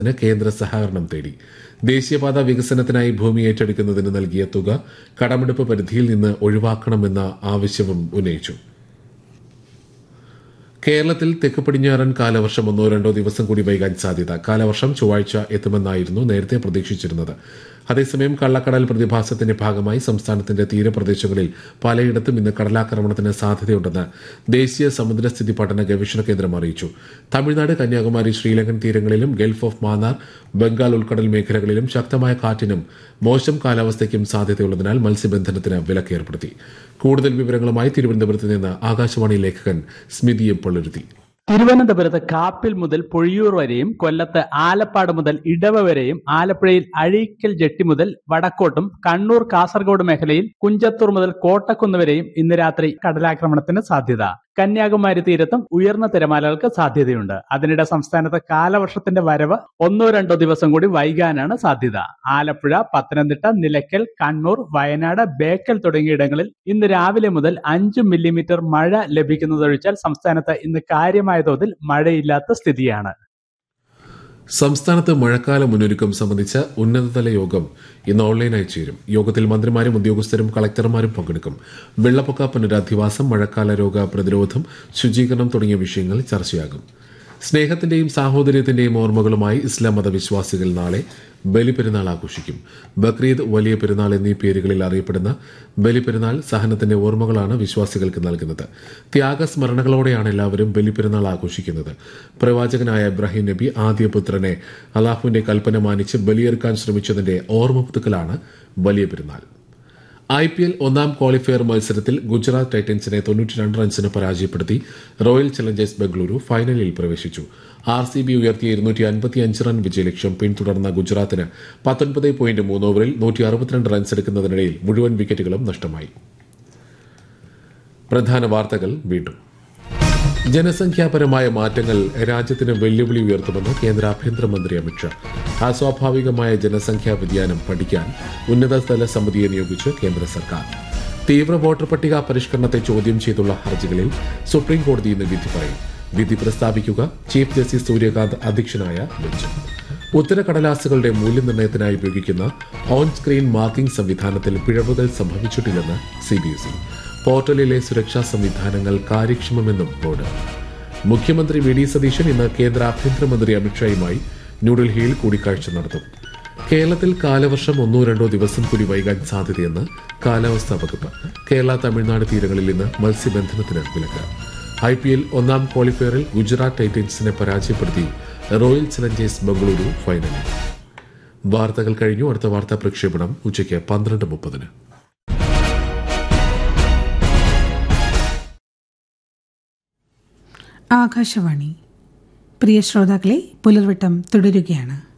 ന് കേന്ദ്ര സഹകരണം തേടി ദേശീയപാത വികസനത്തിനായി ഭൂമി ഏറ്റെടുക്കുന്നതിന് നൽകിയ തുക കടമെടുപ്പ് പരിധിയിൽ നിന്ന് ഒഴിവാക്കണമെന്ന ആവശ്യവും ഉന്നയിച്ചു കേരളത്തിൽ തെക്ക് പടിഞ്ഞാറൻ കാലവർഷം ഒന്നോ രണ്ടോ ദിവസം കൂടി വൈകാൻ സാധ്യത കാലവർഷം ചൊവ്വാഴ്ച എത്തുമെന്നായിരുന്നു നേരത്തെ പ്രതീക്ഷിച്ചിരുന്നത് അതേസമയം കള്ളക്കടൽ പ്രതിഭാസത്തിന്റെ ഭാഗമായി സംസ്ഥാനത്തിന്റെ തീരപ്രദേശങ്ങളിൽ പലയിടത്തും ഇന്ന് കടലാക്രമണത്തിന് സാധ്യതയുണ്ടെന്ന് ദേശീയ സമുദ്രസ്ഥിതി പഠന ഗവേഷണ കേന്ദ്രം അറിയിച്ചു തമിഴ്നാട് കന്യാകുമാരി ശ്രീലങ്കൻ തീരങ്ങളിലും ഗൾഫ് ഓഫ് മാന്നാർ ബംഗാൾ ഉൾക്കടൽ മേഖലകളിലും ശക്തമായ കാറ്റിനും മോശം കാലാവസ്ഥയ്ക്കും സാധ്യതയുള്ളതിനാൽ മത്സ്യബന്ധനത്തിന് വിലക്ക് ഏർപ്പെടുത്തി കൂടുതൽ വിവരങ്ങളുമായി തിരുവനന്തപുരത്ത് നിന്ന് ആകാശവാണി ലേഖകൻ സ്മിതിയെ പള്ളുരുത്തി തിരുവനന്തപുരത്ത് കാപ്പിൽ മുതൽ പൊഴിയൂർ വരെയും കൊല്ലത്ത് ആലപ്പാട് മുതൽ ഇടവ വരെയും ആലപ്പുഴയിൽ അഴീക്കൽ ജെട്ടി മുതൽ വടക്കോട്ടും കണ്ണൂർ കാസർഗോഡ് മേഖലയിൽ കുഞ്ചത്തൂർ മുതൽ കോട്ടക്കുന്ന് വരെയും ഇന്ന് രാത്രി കടലാക്രമണത്തിന് സാധ്യത കന്യാകുമാരി തീരത്തും ഉയർന്ന തിരമാലകൾക്ക് സാധ്യതയുണ്ട് അതിനിടെ സംസ്ഥാനത്ത് കാലവർഷത്തിന്റെ വരവ് ഒന്നോ രണ്ടോ ദിവസം കൂടി വൈകാനാണ് സാധ്യത ആലപ്പുഴ പത്തനംതിട്ട നിലയ്ക്കൽ കണ്ണൂർ വയനാട് ബേക്കൽ തുടങ്ങിയിടങ്ങളിൽ ഇന്ന് രാവിലെ മുതൽ അഞ്ച് മില്ലിമീറ്റർ മഴ ലഭിക്കുന്നതൊഴിച്ചാൽ സംസ്ഥാനത്ത് ഇന്ന് കാര്യമായ തോതിൽ മഴയില്ലാത്ത സ്ഥിതിയാണ് സംസ്ഥാനത്ത് മഴക്കാല മുന്നൊരുക്കം സംബന്ധിച്ച ഉന്നതതല യോഗം ഇന്ന് ഓൺലൈനായി ചേരും യോഗത്തിൽ മന്ത്രിമാരും ഉദ്യോഗസ്ഥരും കളക്ടർമാരും പങ്കെടുക്കും വെള്ളപ്പൊക്ക പുനരധിവാസം മഴക്കാല രോഗ പ്രതിരോധം ശുചീകരണം തുടങ്ങിയ വിഷയങ്ങൾ ചർച്ചയാകും സ്നേഹത്തിന്റെയും സാഹോദര്യത്തിന്റെയും ഓർമ്മകളുമായി ഇസ്ലാം മതവിശ്വാസികൾ നാളെ ബലിപെരുന്നാൾ ആഘോഷിക്കും ബക്രീദ് വലിയ പെരുന്നാൾ എന്നീ പേരുകളിൽ അറിയപ്പെടുന്ന ബലിപെരുന്നാൾ സഹനത്തിന്റെ ഓർമ്മകളാണ് വിശ്വാസികൾക്ക് നൽകുന്നത് ത്യാഗസ്മരണകളോടെയാണ് എല്ലാവരും ബലിപെരുന്നാൾ ആഘോഷിക്കുന്നത് പ്രവാചകനായ ഇബ്രാഹിം നബി ആദ്യ പുത്രനെ അള്ളാഹുവിന്റെ കൽപ്പന മാനിച്ച് ബലിയെറുക്കാൻ ശ്രമിച്ചതിന്റെ ഓർമ്മ പുതുക്കലാണ് വലിയ പെരുന്നാൾ ഐ പി എൽ ഒന്നാം ക്വാളിഫയർ മത്സരത്തിൽ ഗുജറാത്ത് ടൈറ്റൻസിനെ തൊണ്ണൂറ്റിരണ്ട് റൺസിന് പരാജയപ്പെടുത്തി റോയൽ ചലഞ്ചേഴ്സ് ബംഗളൂരു ഫൈനലിൽ പ്രവേശിച്ചു ആർ സി ബി ഉയർത്തിയ ഇരുന്നൂറ്റി അൻപത്തിയഞ്ച് റൺ വിജയലക്ഷ്യം പിന്തുടർന്ന ഗുജറാത്തിന് പത്തൊൻപത് പോയിന്റ് മൂന്ന് ഓവറിൽ നൂറ്റി അറുപത്തിരണ്ട് റൺസ് എടുക്കുന്നതിനിടയിൽ മുഴുവൻ വിക്കറ്റുകളും നഷ്ടമായി പ്രധാന വാർത്തകൾ വീണ്ടും ജനസംഖ്യാപരമായ മാറ്റങ്ങൾ രാജ്യത്തിന് വെല്ലുവിളി ഉയർത്തുമെന്ന് കേന്ദ്ര ആഭ്യന്തരമന്ത്രി അമിത്ഷാ അസ്വാഭാവികമായ ജനസംഖ്യാ വ്യതിയാനം പഠിക്കാൻ ഉന്നതതല സമിതിയെ നിയോഗിച്ച് കേന്ദ്ര സർക്കാർ തീവ്ര വോട്ടർ പട്ടിക പരിഷ്കരണത്തെ ചോദ്യം ചെയ്തുള്ള ഹർജികളിൽ സുപ്രീം കോടതി ഇന്ന് വിധി പറയും വിധി പ്രസ്താവിക്കുക ചീഫ് ജസ്റ്റിസ് സൂര്യകാന്ത് അധ്യക്ഷനായ ബെഞ്ച് ഉത്തരക്കടലാസുകളുടെ മൂല്യനിർണ്ണയത്തിനായി ഉപയോഗിക്കുന്ന ഓൺ സ്ക്രീൻ മാർക്കിംഗ് സംവിധാനത്തിൽ പിഴവുകൾ സംഭവിച്ചിട്ടില്ലെന്ന് സിബിഎസ്ഇ പോർട്ടലിലെ സുരക്ഷാ സംവിധാനങ്ങൾ കാര്യക്ഷമമെന്നും ബോർഡ് മുഖ്യമന്ത്രി വി ഡി സതീശൻ ഇന്ന് കേന്ദ്ര ആഭ്യന്തരമന്ത്രി അമിത്ഷായുമായി ന്യൂഡൽഹിയിൽ കൂടിക്കാഴ്ച നടത്തും കേരളത്തിൽ കാലവർഷം ഒന്നോ രണ്ടോ ദിവസം കൂടി വൈകാൻ സാധ്യതയെന്ന് കാലാവസ്ഥാ വകുപ്പ് കേരള തമിഴ്നാട് തീരങ്ങളിൽ ഇന്ന് മത്സ്യബന്ധനത്തിന് വിലക്ക് ഐ പി എൽ ഒന്നാം ക്വാളിഫയറിൽ ഗുജറാത്ത് ടൈറ്റൻസിനെ പരാജയപ്പെടുത്തി റോയൽ ചലഞ്ചേഴ്സ് ബംഗളൂരു ഫൈനലിൽ വാർത്തകൾ കഴിഞ്ഞു അടുത്ത വാർത്താ പ്രക്ഷേപണം ഉച്ചയ്ക്ക് പന്ത്രണ്ട് മുപ്പതിന് ആകാശവാണി പ്രിയ ശ്രോതാക്കളെ പുലർവട്ടം തുടരുകയാണ്